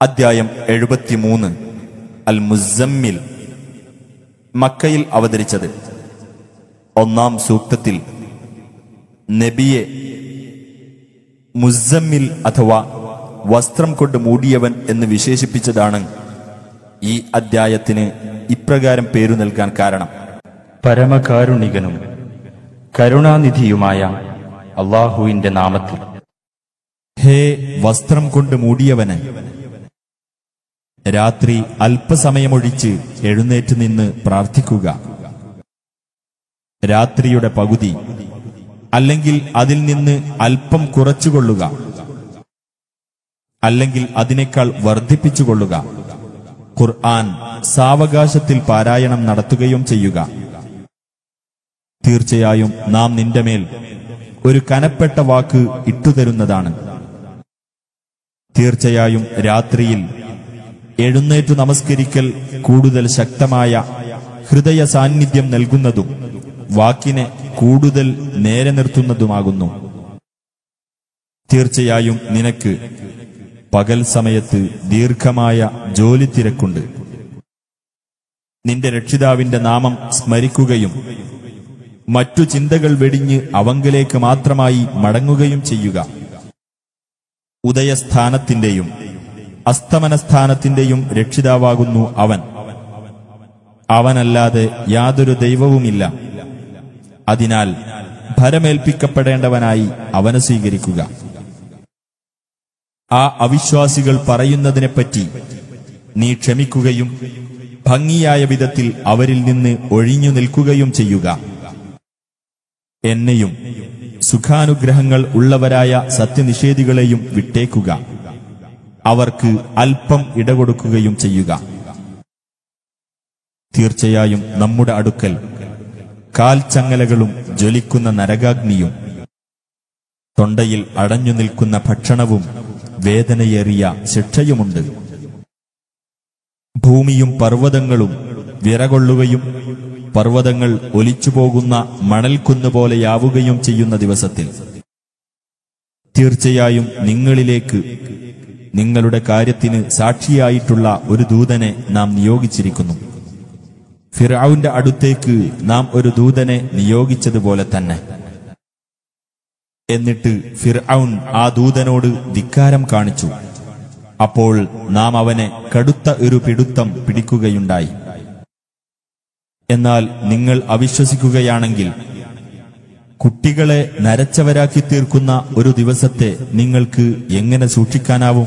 അദ്ധ്യായം എഴുപത്തിമൂന്ന് അൽ മുസമ്മിൽ മക്കയിൽ അവതരിച്ചത് ഒന്നാം സൂക്തത്തിൽ നബിയെ മുസമ്മിൽ അഥവാ വസ്ത്രം കൊണ്ട് മൂടിയവൻ എന്ന് വിശേഷിപ്പിച്ചതാണ് ഈ അദ്ധ്യായത്തിന് ഇപ്രകാരം പേരു നൽകാൻ കാരണം പരമകാരുണികനും കരുണാനിധിയുമായ അള്ളാഹുവിന്റെ നാമത്തിൽ ഹേ വസ്ത്രം കൊണ്ട് മൂടിയവന് രാത്രി അല്പസമയമൊഴിച്ച് എഴുന്നേറ്റ് നിന്ന് പ്രാർത്ഥിക്കുക രാത്രിയുടെ പകുതി അല്ലെങ്കിൽ അതിൽ നിന്ന് അല്പം കുറച്ചുകൊള്ളുക അല്ലെങ്കിൽ അതിനേക്കാൾ വർദ്ധിപ്പിച്ചുകൊള്ളുക ഖുർആൻ സാവകാശത്തിൽ പാരായണം നടത്തുകയും ചെയ്യുക തീർച്ചയായും നാം നിന്റെ മേൽ ഒരു കനപ്പെട്ട വാക്ക് ഇട്ടുതരുന്നതാണ് തീർച്ചയായും രാത്രിയിൽ എഴുന്നേറ്റു നമസ്കരിക്കൽ കൂടുതൽ ശക്തമായ ഹൃദയ സാന്നിധ്യം നൽകുന്നതും വാക്കിനെ കൂടുതൽ നേരെ നിർത്തുന്നതുമാകുന്നു തീർച്ചയായും നിനക്ക് പകൽ സമയത്ത് ദീർഘമായ ജോലി തിരക്കുണ്ട് നിന്റെ രക്ഷിതാവിന്റെ നാമം സ്മരിക്കുകയും മറ്റു ചിന്തകൾ വെടിഞ്ഞ് അവങ്കലേക്ക് മാത്രമായി മടങ്ങുകയും ചെയ്യുക ഉദയസ്ഥാനത്തിന്റെയും അസ്തമനസ്ഥാനത്തിന്റെയും രക്ഷിതാവാകുന്നു അവൻ അവനല്ലാതെ യാതൊരു ദൈവവുമില്ല അതിനാൽ ഭരമേൽപ്പിക്കപ്പെടേണ്ടവനായി അവനെ സ്വീകരിക്കുക ആ അവിശ്വാസികൾ പറയുന്നതിനെപ്പറ്റി നീ ക്ഷമിക്കുകയും ഭംഗിയായ വിധത്തിൽ അവരിൽ നിന്ന് ഒഴിഞ്ഞു നിൽക്കുകയും ചെയ്യുക എന്നെയും സുഖാനുഗ്രഹങ്ങൾ ഉള്ളവരായ സത്യനിഷേധികളെയും വിട്ടേക്കുക അവർക്ക് അല്പം ഇടകൊടുക്കുകയും ചെയ്യുക തീർച്ചയായും നമ്മുടെ അടുക്കൽ കാൽച്ചങ്ങലകളും ജ്വലിക്കുന്ന നരകാഗ്നിയും തൊണ്ടയിൽ അടഞ്ഞു നിൽക്കുന്ന ഭക്ഷണവും വേദനയേറിയ ശിക്ഷയുമുണ്ട് ഭൂമിയും പർവ്വതങ്ങളും വിറകൊള്ളുകയും പർവ്വതങ്ങൾ ഒലിച്ചുപോകുന്ന മണൽക്കുന്നുപോലെയാവുകയും ചെയ്യുന്ന ദിവസത്തിൽ തീർച്ചയായും നിങ്ങളിലേക്ക് നിങ്ങളുടെ കാര്യത്തിന് സാക്ഷിയായിട്ടുള്ള ഒരു ദൂതനെ നാം നിയോഗിച്ചിരിക്കുന്നു ഫിറൌന്റെ അടുത്തേക്ക് നാം ഒരു ദൂതനെ നിയോഗിച്ചതുപോലെ തന്നെ എന്നിട്ട് ഫിർഔൻ ആ ദൂതനോട് ധിക്കാരം കാണിച്ചു അപ്പോൾ നാം അവനെ കടുത്ത ഒരു പിടുത്തം പിടിക്കുകയുണ്ടായി എന്നാൽ നിങ്ങൾ അവിശ്വസിക്കുകയാണെങ്കിൽ കുട്ടികളെ നരച്ചവരാക്കി തീർക്കുന്ന ഒരു ദിവസത്തെ നിങ്ങൾക്ക് എങ്ങനെ സൂക്ഷിക്കാനാവും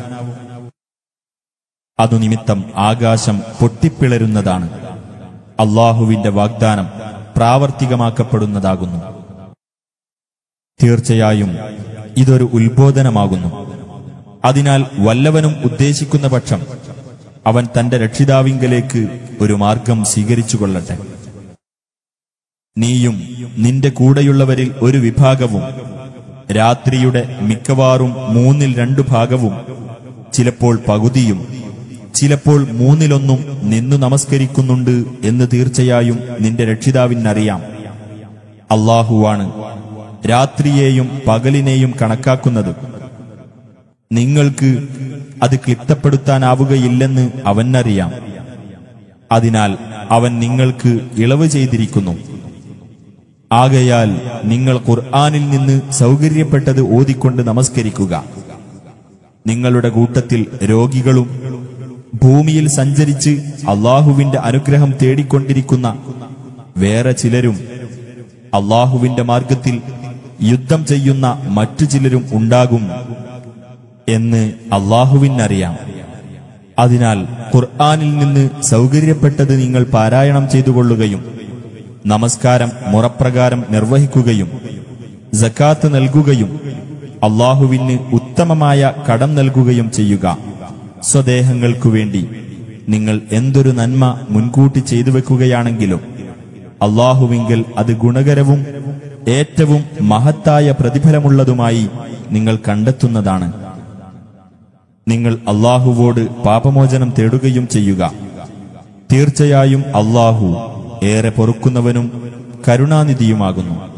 അതു നിമിത്തം ആകാശം പൊട്ടിപ്പിളരുന്നതാണ് അള്ളാഹുവിന്റെ വാഗ്ദാനം പ്രാവർത്തികമാക്കപ്പെടുന്നതാകുന്നു തീർച്ചയായും ഇതൊരു ഉത്ബോധനമാകുന്നു അതിനാൽ വല്ലവനും ഉദ്ദേശിക്കുന്ന പക്ഷം അവൻ തന്റെ രക്ഷിതാവിങ്കലേക്ക് ഒരു മാർഗം സ്വീകരിച്ചുകൊള്ളട്ടെ നീയും നിന്റെ കൂടെയുള്ളവരിൽ ഒരു വിഭാഗവും രാത്രിയുടെ മിക്കവാറും മൂന്നിൽ രണ്ടു ഭാഗവും ചിലപ്പോൾ പകുതിയും ചിലപ്പോൾ മൂന്നിലൊന്നും നിന്നു നമസ്കരിക്കുന്നുണ്ട് എന്ന് തീർച്ചയായും നിന്റെ രക്ഷിതാവിനറിയാം അള്ളാഹുവാണ് രാത്രിയെയും പകലിനെയും കണക്കാക്കുന്നത് നിങ്ങൾക്ക് അത് ക്ലിപ്തപ്പെടുത്താനാവുകയില്ലെന്ന് അവനറിയാം അതിനാൽ അവൻ നിങ്ങൾക്ക് ഇളവ് ചെയ്തിരിക്കുന്നു ആകയാൽ നിങ്ങൾ ഖുർആാനിൽ നിന്ന് സൗകര്യപ്പെട്ടത് ഓതിക്കൊണ്ട് നമസ്കരിക്കുക നിങ്ങളുടെ കൂട്ടത്തിൽ രോഗികളും ഭൂമിയിൽ സഞ്ചരിച്ച് അള്ളാഹുവിന്റെ അനുഗ്രഹം തേടിക്കൊണ്ടിരിക്കുന്ന വേറെ ചിലരും അള്ളാഹുവിന്റെ മാർഗത്തിൽ യുദ്ധം ചെയ്യുന്ന മറ്റു ചിലരും ഉണ്ടാകും എന്ന് അള്ളാഹുവിനറിയാം അതിനാൽ ഖുർആാനിൽ നിന്ന് സൗകര്യപ്പെട്ടത് നിങ്ങൾ പാരായണം ചെയ്തുകൊള്ളുകയും നമസ്കാരം മുറപ്രകാരം നിർവഹിക്കുകയും ജക്കാത്ത് നൽകുകയും അള്ളാഹുവിന് ഉത്തമമായ കടം നൽകുകയും ചെയ്യുക സ്വദേഹങ്ങൾക്കു വേണ്ടി നിങ്ങൾ എന്തൊരു നന്മ മുൻകൂട്ടി ചെയ്തു വെക്കുകയാണെങ്കിലും അള്ളാഹുവിങ്കൽ അത് ഗുണകരവും ഏറ്റവും മഹത്തായ പ്രതിഫലമുള്ളതുമായി നിങ്ങൾ കണ്ടെത്തുന്നതാണ് നിങ്ങൾ അള്ളാഹുവോട് പാപമോചനം തേടുകയും ചെയ്യുക തീർച്ചയായും അള്ളാഹു ഏറെ പൊറുക്കുന്നവനും കരുണാനിധിയുമാകുന്നു